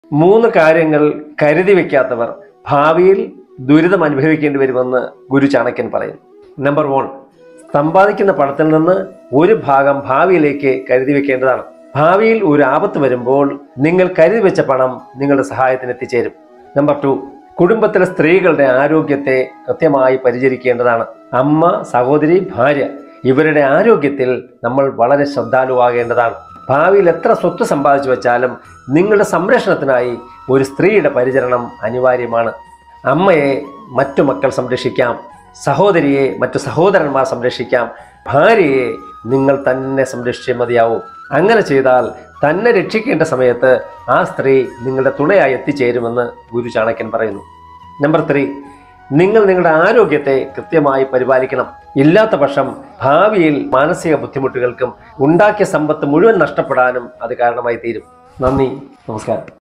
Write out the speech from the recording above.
മൂന്ന് കാര്യങ്ങൾ കരുതി വെക്കാത്തവർ ഭാവിയിൽ ദുരിതം അനുഭവിക്കേണ്ടി വരുമെന്ന് ഗുരു ചാണക്യൻ പറയുന്നു നമ്പർ വൺ സമ്പാദിക്കുന്ന പണത്തിൽ നിന്ന് ഒരു ഭാഗം ഭാവിയിലേക്ക് കരുതി വെക്കേണ്ടതാണ് ഭാവിയിൽ ഒരു ആപത്ത് വരുമ്പോൾ നിങ്ങൾ കരുതി വെച്ച പണം നിങ്ങളുടെ സഹായത്തിന് എത്തിച്ചേരും നമ്പർ ടു കുടുംബത്തിലെ സ്ത്രീകളുടെ ആരോഗ്യത്തെ കൃത്യമായി പരിചരിക്കേണ്ടതാണ് അമ്മ സഹോദരി ഭാര്യ ഇവരുടെ ആരോഗ്യത്തിൽ നമ്മൾ വളരെ ശ്രദ്ധാലുവാകേണ്ടതാണ് ഭാവിയിൽ എത്ര സ്വത്ത് സമ്പാദിച്ചു വെച്ചാലും നിങ്ങളുടെ സംരക്ഷണത്തിനായി ഒരു സ്ത്രീയുടെ പരിചരണം അനിവാര്യമാണ് അമ്മയെ മറ്റു മക്കൾ സംരക്ഷിക്കാം സഹോദരിയെ മറ്റു സഹോദരന്മാർ സംരക്ഷിക്കാം ഭാര്യയെ നിങ്ങൾ തന്നെ സംരക്ഷിച്ചേ മതിയാവൂ അങ്ങനെ ചെയ്താൽ തന്നെ രക്ഷിക്കേണ്ട സമയത്ത് ആ സ്ത്രീ നിങ്ങളുടെ തുണയായി എത്തിച്ചേരുമെന്ന് ഗുരു ചാണക്യൻ പറയുന്നു നമ്പർ ത്രീ നിങ്ങൾ നിങ്ങളുടെ ആരോഗ്യത്തെ കൃത്യമായി പരിപാലിക്കണം ഇല്ലാത്ത പക്ഷം ഭാവിയിൽ മാനസിക ബുദ്ധിമുട്ടുകൾക്കും ഉണ്ടാക്കിയ സമ്പത്ത് മുഴുവൻ നഷ്ടപ്പെടാനും അത് കാരണമായി തീരും നന്ദി നമസ്കാരം